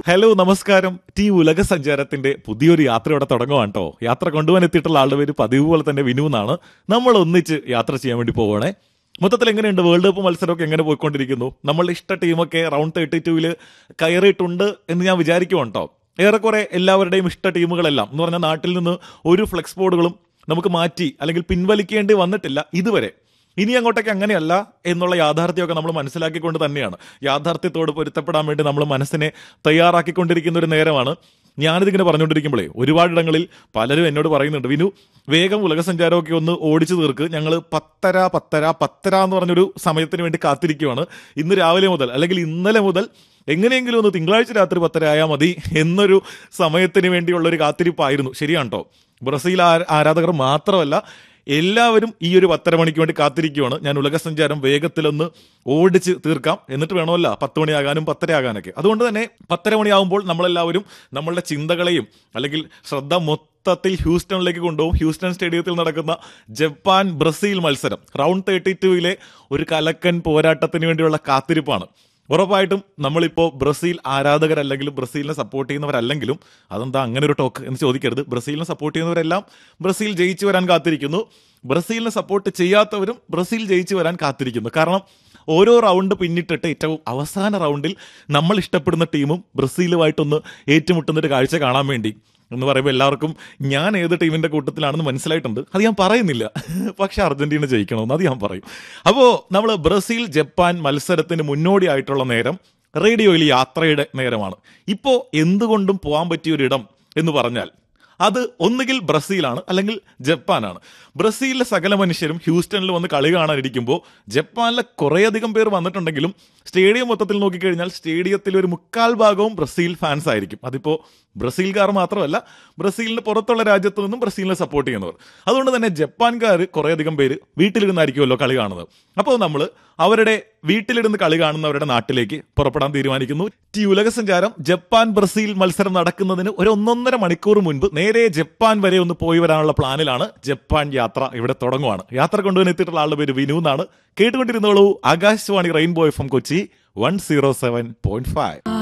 hello നമസ്കാരം T ഉലക സഞ്ചാരത്തിന്റെ പുതിയൊരു യാത്ര ഇവിടെ തുടങ്ങുവാണ് കേട്ടോ യാത്ര കൊണ്ടുപോകാൻ എത്തിയിട്ടുള്ള ആളുടെ പേര് പതിവ് പോലെ തന്നെ വിനു എന്നാണ് നമ്മൾ ഒന്നിച്ച് യാത്ര ചെയ്യാൻ വേണ്ടി പോവുകയാണേ മൊത്തത്തിൽ എങ്ങനെയുണ്ട് വേൾഡ് കപ്പ് മത്സരമൊക്കെ എങ്ങനെ പോയിക്കൊണ്ടിരിക്കുന്നു നമ്മളുടെ ഇഷ്ട ടീമൊക്കെ റൗണ്ട് തേർട്ടി ടൂവിൽ കയറിയിട്ടുണ്ട് എന്ന് ഞാൻ വിചാരിക്കുവാണ് കേട്ടോ ഏറെക്കുറെ എല്ലാവരുടെയും ഇഷ്ട ടീമുകളെല്ലാം എന്ന് പറഞ്ഞാൽ നാട്ടിൽ നിന്ന് ഒരു ഫ്ലെക്സ് ബോർഡുകളും നമുക്ക് മാറ്റി അല്ലെങ്കിൽ പിൻവലിക്കേണ്ടി വന്നിട്ടില്ല ഇതുവരെ ഇനി അങ്ങോട്ടേക്ക് അങ്ങനെയല്ല എന്നുള്ള യാഥാർത്ഥ്യമൊക്കെ നമ്മൾ മനസ്സിലാക്കിക്കൊണ്ട് തന്നെയാണ് യാഥാർത്ഥ്യത്തോട് പൊരുത്തപ്പെടാൻ വേണ്ടി നമ്മൾ മനസ്സിനെ തയ്യാറാക്കിക്കൊണ്ടിരിക്കുന്ന ഒരു നേരമാണ് ഞാനിതിങ്ങനെ പറഞ്ഞുകൊണ്ടിരിക്കുമ്പോഴേ ഒരുപാടിടങ്ങളിൽ പലരും എന്നോട് പറയുന്നുണ്ട് വിനു വേഗം ഉലകസഞ്ചാരമൊക്കെ ഒന്ന് ഓടിച്ചു തീർക്ക് ഞങ്ങൾ പത്തര പത്തര പത്തര എന്ന് പറഞ്ഞൊരു സമയത്തിന് വേണ്ടി കാത്തിരിക്കുവാണ് ഇന്ന് രാവിലെ മുതൽ അല്ലെങ്കിൽ ഇന്നലെ മുതൽ എങ്ങനെയെങ്കിലും ഒന്ന് തിങ്കളാഴ്ച രാത്രി പത്തര ആയാൽ മതി എന്നൊരു സമയത്തിന് വേണ്ടിയുള്ള ഒരു കാത്തിരിപ്പായിരുന്നു ശരിയാണ് കേട്ടോ ബ്രസീൽ ആ- ആരാധകർ മാത്രമല്ല എല്ലാവരും ഈ ഒരു പത്തര മണിക്ക് വേണ്ടി കാത്തിരിക്കുവാണ് ഞാൻ ഉലകസഞ്ചാരം വേഗത്തിലൊന്ന് ഓടിച്ച് തീർക്കാം എന്നിട്ട് വേണമല്ല പത്ത് മണിയാകാനും പത്തര ആകാനൊക്കെ അതുകൊണ്ട് തന്നെ പത്തര മണിയാകുമ്പോൾ നമ്മളെല്ലാവരും നമ്മളുടെ ചിന്തകളെയും അല്ലെങ്കിൽ ശ്രദ്ധ മൊത്തത്തിൽ ഹ്യൂസ്റ്റണിലേക്ക് കൊണ്ടുപോകും ഹ്യൂസ്റ്റൺ സ്റ്റേഡിയത്തിൽ നടക്കുന്ന ജപ്പാൻ ബ്രസീൽ മത്സരം റൗണ്ട് തേർട്ടി ടൂവിലെ ഒരു കലക്കൻ പോരാട്ടത്തിന് വേണ്ടിയുള്ള കാത്തിരിപ്പാണ് ഉറപ്പായിട്ടും നമ്മളിപ്പോൾ ബ്രസീൽ ആരാധകരല്ലെങ്കിലും ബ്രസീലിനെ സപ്പോർട്ട് ചെയ്യുന്നവരല്ലെങ്കിലും അതെന്താ അങ്ങനെ ഒരു ടോക്ക് എന്ന് ചോദിക്കരുത് ബ്രസീലിനെ സപ്പോർട്ട് ചെയ്യുന്നവരെല്ലാം ബ്രസീൽ ജയിച്ചു വരാൻ കാത്തിരിക്കുന്നു ബ്രസീലിനെ സപ്പോർട്ട് ചെയ്യാത്തവരും ബ്രസീൽ ജയിച്ചു വരാൻ കാത്തിരിക്കുന്നു കാരണം ഓരോ റൗണ്ട് പിന്നിട്ടിട്ട് ഏറ്റവും അവസാന റൗണ്ടിൽ നമ്മൾ ഇഷ്ടപ്പെടുന്ന ടീമും ബ്രസീലുമായിട്ടൊന്ന് ഏറ്റുമുട്ടുന്ന ഒരു കാഴ്ച കാണാൻ വേണ്ടി എന്ന് പറയുമ്പോൾ എല്ലാവർക്കും ഞാൻ ഏത് ടീമിന്റെ കൂട്ടത്തിലാണെന്ന് മനസ്സിലായിട്ടുണ്ട് അത് ഞാൻ പറയുന്നില്ല പക്ഷെ അർജന്റീന ജയിക്കണമെന്ന് അത് ഞാൻ പറയും അപ്പോൾ നമ്മൾ ബ്രസീൽ ജപ്പാൻ മത്സരത്തിന് മുന്നോടിയായിട്ടുള്ള നേരം റേഡിയോയിൽ യാത്രയുടെ നേരമാണ് ഇപ്പോൾ എന്തുകൊണ്ടും പോകാൻ പറ്റിയ ഒരിടം എന്ന് പറഞ്ഞാൽ അത് ഒന്നുകിൽ ബ്രസീലാണ് അല്ലെങ്കിൽ ജപ്പാനാണ് ബ്രസീലിലെ സകല മനുഷ്യരും ഹ്യൂസ്റ്റണിൽ വന്ന് കളി കാണാനിരിക്കുമ്പോൾ ജപ്പാനിലെ കുറേയധികം പേർ വന്നിട്ടുണ്ടെങ്കിലും സ്റ്റേഡിയം മൊത്തത്തിൽ നോക്കിക്കഴിഞ്ഞാൽ സ്റ്റേഡിയത്തിൽ ഒരു മുക്കാൽ ഭാഗവും ബ്രസീൽ ഫാൻസ് ആയിരിക്കും അതിപ്പോൾ ബ്രസീൽക്കാർ മാത്രമല്ല ബ്രസീലിന് പുറത്തുള്ള രാജ്യത്ത് നിന്നും ബ്രസീലിനെ സപ്പോർട്ട് ചെയ്യുന്നവർ അതുകൊണ്ട് തന്നെ ജപ്പാൻകാർ കുറേയധികം പേര് വീട്ടിലിരുന്നായിരിക്കുമല്ലോ കളി കാണുന്നത് അപ്പോൾ നമ്മൾ അവരുടെ വീട്ടിലിരുന്ന് കളി കാണുന്നവരുടെ നാട്ടിലേക്ക് പുറപ്പെടാൻ തീരുമാനിക്കുന്നു ടി ഉലക സഞ്ചാരം ജപ്പാൻ ബ്രസീൽ മത്സരം നടക്കുന്നതിന് ഒരു ഒന്നൊന്നര മണിക്കൂർ മുൻപ് നേരെ ജപ്പാൻ വരെ ഒന്ന് പോയി വരാനുള്ള പ്ലാനിലാണ് ജപ്പാൻ യാത്ര ഇവിടെ തുടങ്ങുവാണ് യാത്ര കൊണ്ടുവന്ന് എത്തിയിട്ടുള്ള ആളുടെ പേര് വിനു എന്നാണ് കേട്ടുകൊണ്ടിരുന്നോളൂ Akashvani rainbow F M Kochi one zero seven point five